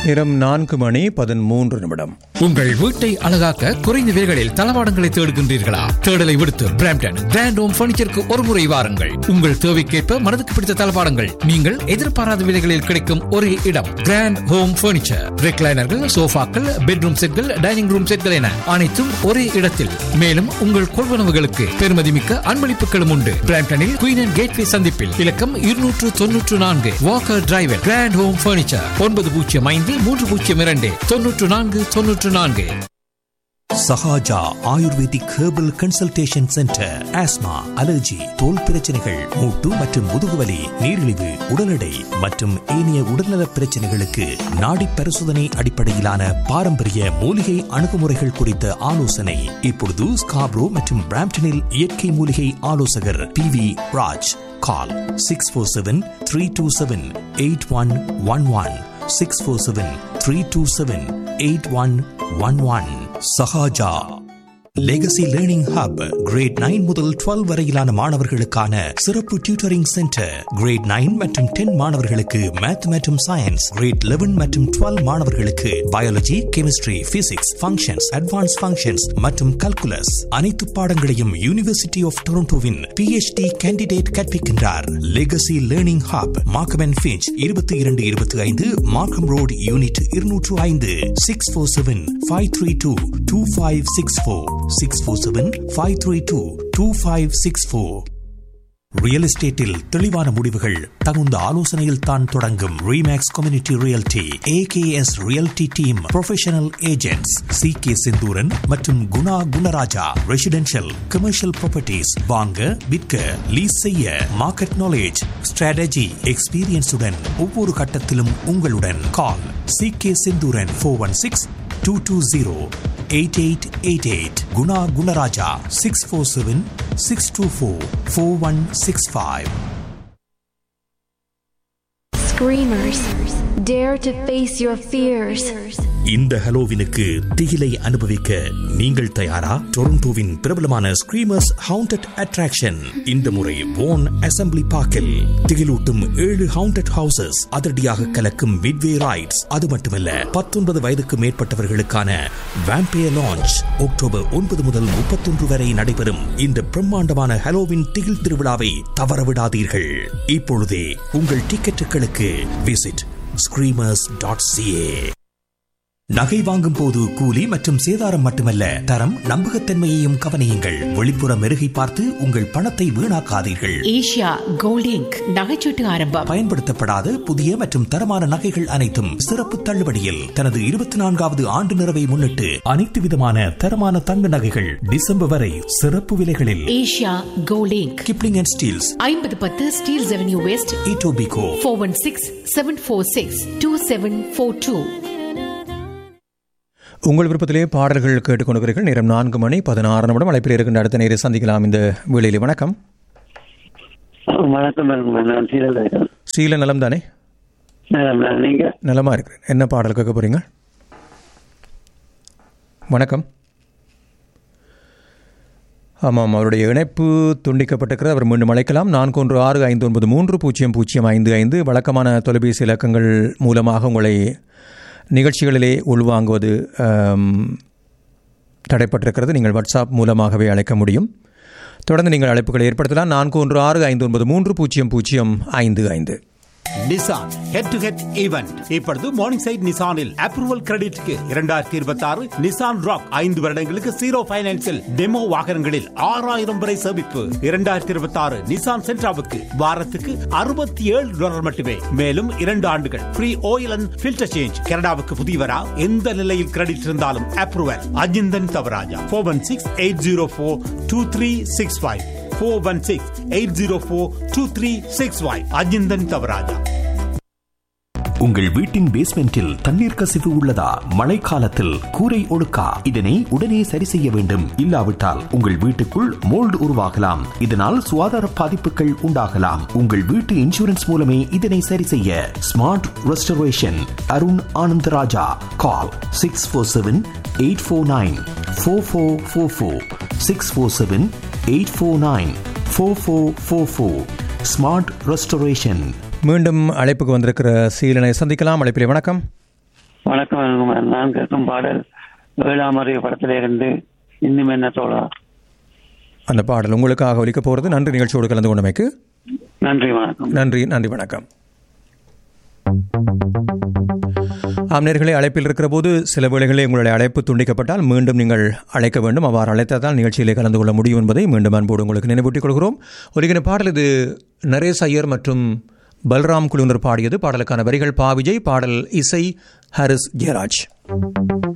நேரம் நான்கு மணி பதிமூன்று நிமிடம் உங்கள் வீட்டை அழகாக்க குறைந்த விலைகளில் தளவாடங்களை தேடுகின்றீர்களா தேடலை விடுத்து பிராம்டன் கிராண்ட் ஹோம் பர்னிச்சருக்கு ஒரு முறை வாருங்கள் உங்கள் தேவைக்கேற்ப மனதுக்கு பிடித்த தளவாடங்கள் நீங்கள் எதிர்பாராத விலைகளில் கிடைக்கும் ஒரே இடம் கிராண்ட் ஹோம் பர்னிச்சர் ரெக்லைனர்கள் சோஃபாக்கள் பெட்ரூம் செட்கள் டைனிங் ரூம் செட்கள் என அனைத்தும் ஒரே இடத்தில் மேலும் உங்கள் கொள்வனவுகளுக்கு பெருமதிமிக்க அன்பளிப்புகளும் உண்டு பிராம்டனில் குயின் அண்ட் கேட்வே சந்திப்பில் இலக்கம் இருநூற்று தொன்னூற்று நான்கு Walker driver grand home furniture ஒன்பது பூஜ்ஜியம் ஐந்து மூன்று பூஜ்ஜியம் இரண்டு தொன்னூற்று நான்கு தொன்னூற்று நான்கு Sahaja ayurvedic herbal consultation centre asthma allergy தோல் பிரச்சனைகள் மூட்டு மற்றும் முதுகுவலி நீரிழிவு உடல் எடை மற்றும் ஏனைய உடல்நல பிரச்சனைகளுக்கு நாடி பரிசோதனை அடிப்படையிலான பாரம்பரிய மூலிகை அணுகுமுறைகள் குறித்த ஆலோசனை இப்பொழுது ஸ்காப்ரோ மற்றும் பிராம்டனில் இயற்கை மூலிகை ஆலோசகர் P V Raj call six four seven three two seven eight one one one six four seven three two seven eight one one one Sahaja legacy learning hub grade nine முதல் டுவெல் வரையிலான மாணவர்களுக்கான சிறப்பு டியூட்டரிங் சென்டர் கிரேட் நைன் மற்றும் ten மாணவர்களுக்கு math மற்றும் science grade eleven மற்றும் twelve மாணவர்களுக்கு biology chemistry physics functions advance functions மற்றும் கல்குலஸ் அனைத்து பாடங்களையும் யூனிவர்சிட்டி ஆஃப் டொரண்டோவின் PhD candidate கற்பிக்கின்றார் legacy learning hub Markham and Finch இருபத்தி இரண்டு இருபத்தி ஐந்து மார்க்கம் ரோடு யூனிட் இருநூற்று ஐந்து six four seven five three two two five six four six four seven five three two two five six four real எஸ்டேட்டில் தெளிவான முடிவுகள் தகுந்த ஆலோசனையில் தான் தொடங்கும் REMAX community realty AKS realty team professional agents C K Senthuran மற்றும் Guna Gunaraja residential commercial properties வாங்க விற்க லீஸ் செய்ய மார்க்கெட் நாலேஜ் ஸ்ட்ராட்டஜி எக்ஸ்பீரியன்ஸுடன் ஒவ்வொரு கட்டத்திலும் உங்களுடன் call C K Senthuran four one six two two zero eight eight eight eight Guna Gunaraja six four seven six two four four one six five Screamers, dare to face your fears. இந்த ஹலோவினுக்கு திகிலை அனுபவிக்க நீங்கள் தயாரா டொரண்டோவின் பிரபலமான screamers hounded attraction இந்த முறை phone assembly பார்க்கில் திகிலூட்டும் ஏழு hounded houses அதிரடியாக கலக்கும் மிட்வே ரைட்ஸ் அது மட்டுமல்ல பத்தொன்பது வயதுக்கு மேற்பட்டவர்களுக்கான வேம்பையர் லான்ச் அக்டோபர் ஒன்பது முதல் முப்பத்தொன்று வரை நடைபெறும் இந்த பிரம்மாண்டமான ஹலோவின் திகில் திருவிழாவை தவறவிடாதீர்கள் இப்பொழுதே உங்கள் டிக்கெட்டுகளுக்கு விசிட் ஸ்கிரீமர்ஸ் டாட் சிஏ நகை வாங்கும் போது கூலி மற்றும் சேதாரம் மட்டுமல்ல தரம் நம்பகத்தன்மையையும் கவனியுங்கள் வெளிப்புற மெருகை பார்த்து உங்கள் பணத்தை வீணாக்காதீர்கள் ஏஷியா கோல்டிங்க் நகைச்சீட்டு ஆரம்பம் பயன்படுத்தப்படாத புதிய மற்றும் தரமான நகைகள் அனைத்தும் சிறப்பு தள்ளுபடியில் தனது இருபத்தி நான்காவது ஆண்டு நிறைவை முன்னிட்டு அனைத்து விதமான தரமான தங்க நகைகள் டிசம்பர் வரை சிறப்பு விலைகளில் ஏஷியா கோல்டிங்க் கிப்ளிங் அண்ட் ஸ்டீல்ஸ் ஐம்பது பத்து Steeles avenue west Etobicoke four one six seven four six two seven four two உங்கள் விருப்பத்திலே பாடல்கள் கேட்டுக்கொண்டிருக்கிறீர்கள் நேரம் நான்கு மணி பதினாறு நிமிடம் அழைப்பில் இருக்கின்ற அடுத்த நேரம் சந்திக்கலாம் இந்த வேளையில் வணக்கம் வணக்கம் மேடம் நான் சீரல் இருக்கேன் ஸ்ரீல நலம் தானே மேடம் நான் நீங்க நலமா இருக்கிறேன் என்ன பாடல் கேட்க போறீங்க வணக்கம் ஆமாம் அவருடைய இணைப்பு துண்டிக்கப்பட்டிருக்கிறது அவர் மீண்டும் அழைக்கலாம் நான்கு ஒன்று ஆறு ஐந்து ஒன்பது மூன்று பூஜ்ஜியம் பூஜ்ஜியம் ஐந்து ஐந்து வழக்கமான தொலைபேசி இலக்கங்கள் மூலமாக உங்களை நிகழ்ச்சிகளிலே உள்வாங்குவது ஆம், தடைப்பட்டிருக்கிறது நீங்கள் வாட்ஸ்அப் மூலமாகவே அழைக்க முடியும் தொடர்ந்து நீங்கள் அழைப்புகளை ஏற்படுத்தலாம் நான்கு ஒன்று ஆறு ஐந்து ஒன்பது மூன்று பூஜ்ஜியம் பூஜ்ஜியம் ஐந்து ஐந்து Nissan head to head event இப்பொழுது மார்னிங் சைட் நிசானில் அப்ரூவல் கிரெடிட்க்கு இரண்டாயிரத்தி இருபத்தி ஆறு நிசான் ராக் ஐந்து வருடங்களுக்கு ஜீரோ பைனான்சில் டெமோ வாகனங்களில் ஆறாயிரம் வரை சேமிப்பு இரண்டாயிரத்தி இருபத்தி ஆறு நிசான் சென்ட்ராவுக்கு வாரத்துக்கு அறுபத்தி ஏழு டாலர் மட்டுமே மேலும் இரண்டு ஆண்டுகள் free oil and filter change கனடாவுக்கு புதியவரா எந்த நிலையில் கிரெடிட் இருந்தாலும் approval Ajinthan Thavaraja four one six eight zero four two three six five four one six eight zero four two three six five Ajinthan Thavaraja உங்கள் வீட்டின் பேஸ்மெண்டில் தண்ணீர் கசிவு உள்ளதா மழைக்காலத்தில் கூரை ஒழுக்கா இதனை உடனே சரி செய்ய வேண்டும் இல்லாவிட்டால் உங்கள் வீட்டுக்குள் மோல்டு உருவாகலாம் இதனால் சுகாதார பாதிப்புகள் உண்டாகலாம் உங்கள் வீட்டு இன்சூரன்ஸ் மூலமே இதனை சரி செய்ய smart restoration Arun Ananda Raja call six four seven eight four nine four four four four six four seven eight four nine four four four four smart restoration மீண்டும் அழைப்புக்கு வந்திருக்கிற சீலனை சந்திக்கலாம் அழைப்பிலே வணக்கம் வணக்கம் வணக்கம். நான் கேட்கும் பாடல் ஏழாம் அறிவு படத்திலே இருந்து இன்னும் என்ன தோழா அந்த பாடல் உங்களுக்காக ஒலிக்க போகிறது நன்றி நிகழ்ச்சியோடு கலந்து கொண்டமைக்கு நன்றி வணக்கம் நன்றி நன்றி வணக்கம் ஆம் நேர்களே அழைப்பில் இருக்கிற போது சில வேளைகளில் உங்களுடைய அழைப்பு துண்டிக்கப்பட்டால் மீண்டும் நீங்கள் அழைக்க வேண்டும் அவ்வாறு அழைத்ததால் நிகழ்ச்சியிலே கலந்து கொள்ள முடியும் என்பதை மீண்டும் அன்போடு உங்களுக்கு நினைவூட்டிக் கொள்கிறோம் ஒருகின பாடல் இது நரேஷ் ஐயர் மற்றும் பல்ராம் குழுவினர் பாடியது பாடலுக்கான வரிகள் பா விஜய் பாடல் இசை ஹரிஸ் ஜெயராஜ்